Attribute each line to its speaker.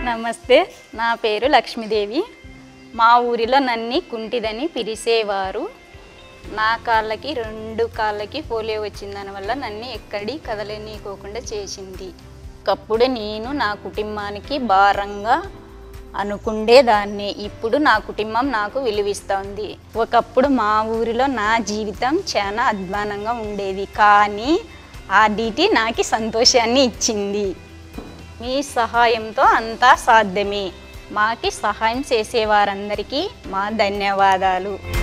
Speaker 1: నమస్తే నా పేరు లక్ష్మీదేవి మా ఊరిలో నన్ని కుంటిదని పిలిచేవారు నా కాళ్ళకి రెండు కాళ్ళకి పోలియో వచ్చిందని వల్ల నన్ను ఎక్కడి కదలనీకోకుండా చేసింది ఒకప్పుడు నేను నా కుటుంబానికి భారంగా అనుకుండేదాన్ని ఇప్పుడు నా కుటుంబం నాకు విలువిస్తోంది ఒకప్పుడు మా ఊరిలో నా జీవితం చాలా అధ్వానంగా ఉండేది కానీ ఆ డీటీ నాకు సంతోషాన్ని ఇచ్చింది మీ సహాయంతో అంతా సాధ్యమే మాకి సహాయం చేసేవారందరికీ మా ధన్యవాదాలు